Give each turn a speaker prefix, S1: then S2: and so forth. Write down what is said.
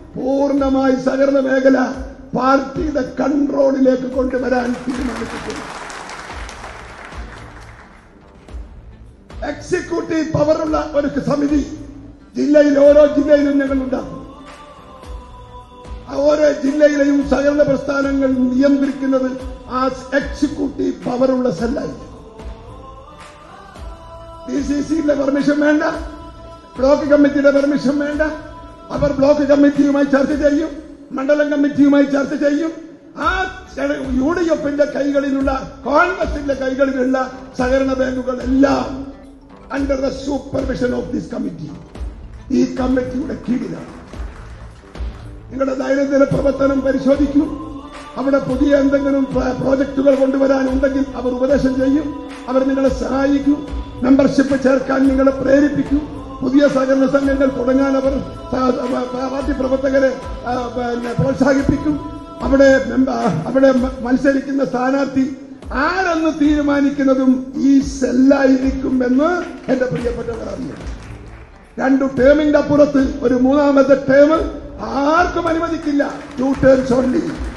S1: പൂർണ്ണമായി സഹകരണ മേഖല പാർട്ടിയുടെ കൺട്രോളിലേക്ക് കൊണ്ടുവരാൻ തീരുമാനിച്ചിട്ടുണ്ട് എക്സിക്യൂട്ടീവ് പവറുള്ള ഒരു സമിതി ജില്ലയിൽ ഓരോ ജില്ലയിലും ഞങ്ങൾ ഉണ്ടാക്കും ആ ഓരോ ജില്ലയിലെയും സഹകരണ പ്രസ്ഥാനങ്ങൾ നിയന്ത്രിക്കുന്നത് ആ എക്സിക്യൂട്ടീവ് പവറുള്ള സെല്ലായി ഡി സി സിയുടെ പെർമിഷൻ വേണ്ട ബ്ലോക്ക് കമ്മിറ്റിയുടെ പെർമിഷൻ വേണ്ട അവർ ബ്ലോക്ക് കമ്മിറ്റിയുമായി ചർച്ച ചെയ്യും മണ്ഡലം കമ്മിറ്റിയുമായി ചർച്ച ചെയ്യും ആ യു ഡി എഫിന്റെ കൈകളിലുള്ള കോൺഗ്രസിന്റെ കൈകളിലുള്ള സഹകരണ ബാങ്കുകൾ എല്ലാം under the supervision of this committee ഈ കമ്മിറ്റിയുടെ കീഴിലാണ് നിങ്ങളുടെ ദൈനംദിന പ്രവർത്തനം പരിശോധിക്കൂ അവിടെ പുതിയ എന്തെങ്കിലും പ്ര- പ്രോജക്റ്റുകൾ കൊണ്ടുവരാനുണ്ടെങ്കിൽ അവർ ഉപദേശം ചെയ്യും അവർ നിങ്ങളെ സഹായിക്കും മെമ്പർഷിപ്പ് ചേർക്കാൻ നിങ്ങളെ പ്രേരിപ്പിക്കും പുതിയ സഹകരണ സംഘങ്ങൾ തുടങ്ങാൻ അവർ സ- പ- പാർട്ടി പ്രവർത്തകരെ ആ, പിന്നെ പ്രോത്സാഹിപ്പിക്കും അവിടെ മെമ്പ- അവിടെ മ- മത്സരിക്കുന്ന സ്ഥാനാർത്ഥി ആരെന്ന് തീരുമാനിക്കുന്നതും ഈ സെല്ലായിരിക്കും എന്ന് എന്റെ പ്രിയപ്പെട്ടവർ അറിയും രണ്ടു ടേമിന്റെ അപ്പുറത്ത് ഒരു മൂന്നാമത്തെ ടേം ആർക്കും അനുവദിക്കില്ല ടു ടേംസ് ഓൺലി